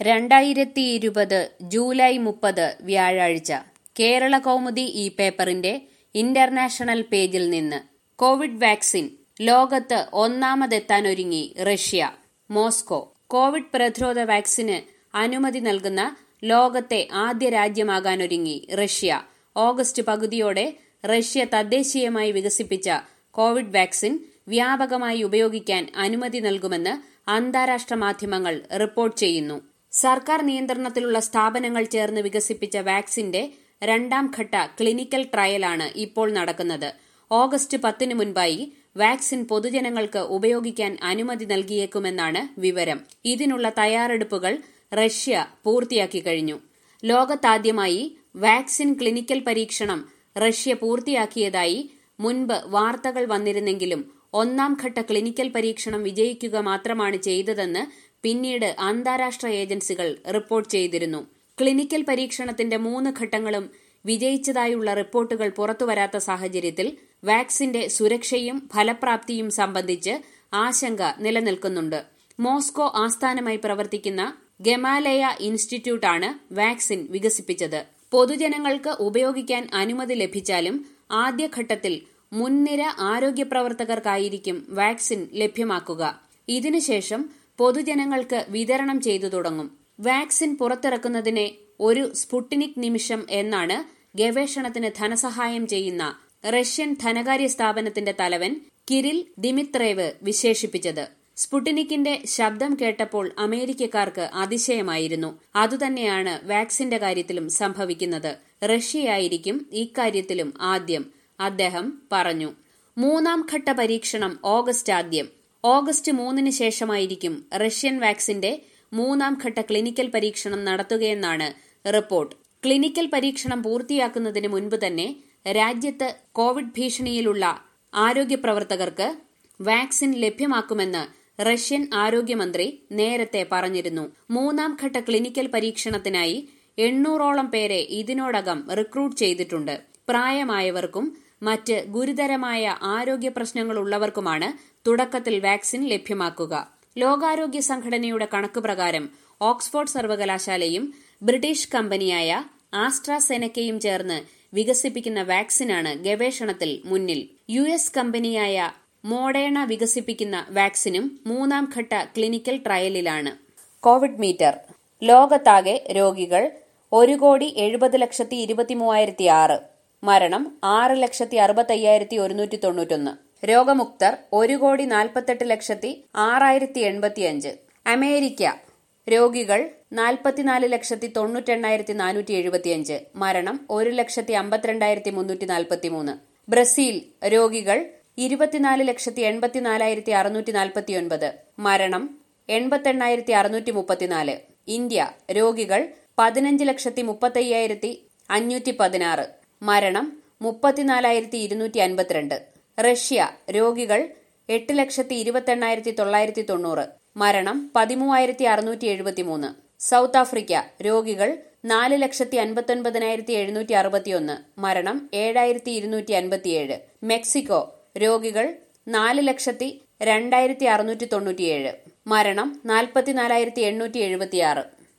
രണ്ടായിരത്തി ഇരുപത് ജൂലൈ മുപ്പത് വ്യാഴാഴ്ച കേരള കൗമുദി ഈ പേപ്പറിന്റെ ഇന്റർനാഷണൽ പേജിൽ നിന്ന് കോവിഡ് വാക്സിൻ ലോകത്ത് ഒന്നാമതെത്താനൊരുങ്ങി റഷ്യ മോസ്കോ കോവിഡ് പ്രതിരോധ വാക്സിന് അനുമതി നൽകുന്ന ലോകത്തെ ആദ്യ രാജ്യമാകാനൊരുങ്ങി റഷ്യ ഓഗസ്റ്റ് പകുതിയോടെ റഷ്യ തദ്ദേശീയമായി വികസിപ്പിച്ച കോവിഡ് വാക്സിൻ വ്യാപകമായി ഉപയോഗിക്കാൻ അനുമതി നൽകുമെന്ന് അന്താരാഷ്ട്ര മാധ്യമങ്ങൾ റിപ്പോർട്ട് ചെയ്യുന്നു സർക്കാർ നിയന്ത്രണത്തിലുള്ള സ്ഥാപനങ്ങൾ ചേർന്ന് വികസിപ്പിച്ച വാക്സിന്റെ രണ്ടാം ഘട്ട ക്ലിനിക്കൽ ട്രയലാണ് ഇപ്പോൾ നടക്കുന്നത് ഓഗസ്റ്റ് പത്തിന് മുൻപായി വാക്സിൻ പൊതുജനങ്ങൾക്ക് ഉപയോഗിക്കാൻ അനുമതി നൽകിയേക്കുമെന്നാണ് വിവരം ഇതിനുള്ള തയ്യാറെടുപ്പുകൾ റഷ്യ പൂർത്തിയാക്കി കഴിഞ്ഞു ലോകത്താദ്യമായി വാക്സിൻ ക്ലിനിക്കൽ പരീക്ഷണം റഷ്യ പൂർത്തിയാക്കിയതായി മുൻപ് വാർത്തകൾ വന്നിരുന്നെങ്കിലും ഒന്നാം ഘട്ട ക്ലിനിക്കൽ പരീക്ഷണം വിജയിക്കുക മാത്രമാണ് ചെയ്തതെന്ന് പിന്നീട് അന്താരാഷ്ട്ര ഏജൻസികൾ റിപ്പോർട്ട് ചെയ്തിരുന്നു ക്ലിനിക്കൽ പരീക്ഷണത്തിന്റെ മൂന്ന് ഘട്ടങ്ങളും വിജയിച്ചതായുള്ള റിപ്പോർട്ടുകൾ പുറത്തുവരാത്ത സാഹചര്യത്തിൽ വാക്സിന്റെ സുരക്ഷയും ഫലപ്രാപ്തിയും സംബന്ധിച്ച് ആശങ്ക നിലനിൽക്കുന്നുണ്ട് മോസ്കോ ആസ്ഥാനമായി പ്രവർത്തിക്കുന്ന ഗമാലയ ഇൻസ്റ്റിറ്റ്യൂട്ടാണ് വാക്സിൻ വികസിപ്പിച്ചത് പൊതുജനങ്ങൾക്ക് ഉപയോഗിക്കാൻ അനുമതി ലഭിച്ചാലും ആദ്യഘട്ടത്തിൽ മുൻനിര ആരോഗ്യ പ്രവർത്തകർക്കായിരിക്കും വാക്സിൻ ലഭ്യമാക്കുക ഇതിനുശേഷം പൊതുജനങ്ങൾക്ക് വിതരണം ചെയ്തു തുടങ്ങും വാക്സിൻ പുറത്തിറക്കുന്നതിനെ ഒരു സ്പുട്ടിനിക് നിമിഷം എന്നാണ് ഗവേഷണത്തിന് ധനസഹായം ചെയ്യുന്ന റഷ്യൻ ധനകാര്യ സ്ഥാപനത്തിന്റെ തലവൻ കിരിൽ ദിമിത്രേവ് വിശേഷിപ്പിച്ചത് സ്പുട്ടിനിക്കിന്റെ ശബ്ദം കേട്ടപ്പോൾ അമേരിക്കക്കാർക്ക് അതിശയമായിരുന്നു അതുതന്നെയാണ് വാക്സിന്റെ കാര്യത്തിലും സംഭവിക്കുന്നത് റഷ്യയായിരിക്കും ഇക്കാര്യത്തിലും ആദ്യം അദ്ദേഹം പറഞ്ഞു മൂന്നാം ഘട്ട പരീക്ഷണം ഓഗസ്റ്റ് ആദ്യം ഓഗസ്റ്റ് മൂന്നിന് ശേഷമായിരിക്കും റഷ്യൻ വാക്സിന്റെ മൂന്നാം ഘട്ട ക്ലിനിക്കൽ പരീക്ഷണം നടത്തുകയെന്നാണ് റിപ്പോർട്ട് ക്ലിനിക്കൽ പരീക്ഷണം പൂർത്തിയാക്കുന്നതിന് മുൻപ് തന്നെ രാജ്യത്ത് കോവിഡ് ഭീഷണിയിലുള്ള ആരോഗ്യ പ്രവർത്തകർക്ക് വാക്സിൻ ലഭ്യമാക്കുമെന്ന് റഷ്യൻ ആരോഗ്യമന്ത്രി നേരത്തെ പറഞ്ഞിരുന്നു മൂന്നാം ഘട്ട ക്ലിനിക്കൽ പരീക്ഷണത്തിനായി എണ്ണൂറോളം പേരെ ഇതിനോടകം റിക്രൂട്ട് ചെയ്തിട്ടുണ്ട് പ്രായമായവർക്കും മറ്റ് ഗുരുതരമായ ആരോഗ്യ പ്രശ്നങ്ങളുള്ളവർക്കുമാണ് തുടക്കത്തിൽ വാക്സിൻ ലഭ്യമാക്കുക ലോകാരോഗ്യ സംഘടനയുടെ കണക്ക് പ്രകാരം ഓക്സ്ഫോർഡ് സർവകലാശാലയും ബ്രിട്ടീഷ് കമ്പനിയായ ആസ്ട്രാസെനക്കയും ചേർന്ന് വികസിപ്പിക്കുന്ന വാക്സിനാണ് ഗവേഷണത്തിൽ മുന്നിൽ യു എസ് കമ്പനിയായ മോഡേണ വികസിപ്പിക്കുന്ന വാക്സിനും മൂന്നാം ഘട്ട ക്ലിനിക്കൽ ട്രയലിലാണ് കോവിഡ് മീറ്റർ ലോകത്താകെ രോഗികൾ ഒരു കോടി എഴുപത് ലക്ഷത്തി ഇരുപത്തി മൂവായിരത്തി ആറ് മരണം ആറ് ലക്ഷത്തി അറുപത്തയ്യായിരത്തി ഒരുന്നൂറ്റി തൊണ്ണൂറ്റൊന്ന് രോഗമുക്തർ ഒരു കോടി നാൽപ്പത്തെട്ട് ലക്ഷത്തി ആറായിരത്തി എൺപത്തിയഞ്ച് അമേരിക്ക രോഗികൾ നാൽപ്പത്തിനാല് ലക്ഷത്തി തൊണ്ണൂറ്റെണ്ണായിരത്തി നാനൂറ്റി എഴുപത്തിയഞ്ച് മരണം ഒരു ലക്ഷത്തി അമ്പത്തിരണ്ടായിരത്തി മുന്നൂറ്റി നാൽപ്പത്തിമൂന്ന് ബ്രസീൽ രോഗികൾ ഇരുപത്തിനാല് ലക്ഷത്തി എൺപത്തിനാലായിരത്തി അറുന്നൂറ്റി നാൽപ്പത്തിയൊൻപത് മരണം എൺപത്തെണ്ണായിരത്തി അറുന്നൂറ്റി മുപ്പത്തിനാല് ഇന്ത്യ രോഗികൾ പതിനഞ്ച് ലക്ഷത്തി മുപ്പത്തയ്യായിരത്തി അഞ്ഞൂറ്റി പതിനാറ് മരണം മുപ്പത്തിനാലായിരത്തി ഇരുന്നൂറ്റി അൻപത്തിരണ്ട് റഷ്യ രോഗികൾ എട്ട് ലക്ഷത്തി ഇരുപത്തെണ്ണായിരത്തി തൊള്ളായിരത്തി തൊണ്ണൂറ് മരണം പതിമൂവായിരത്തി അറുന്നൂറ്റി എഴുപത്തിമൂന്ന് സൗത്ത് ആഫ്രിക്ക രോഗികൾ നാല് ലക്ഷത്തി അൻപത്തൊൻപതിനായിരത്തി എഴുന്നൂറ്റി അറുപത്തിയൊന്ന് മരണം ഏഴായിരത്തി ഇരുന്നൂറ്റി അൻപത്തിയേഴ് മെക്സിക്കോ രോഗികൾ നാല് ലക്ഷത്തി രണ്ടായിരത്തി അറുന്നൂറ്റി തൊണ്ണൂറ്റിയേഴ് മരണം നാൽപ്പത്തിനാലായിരത്തി എണ്ണൂറ്റി എഴുപത്തിയാറ്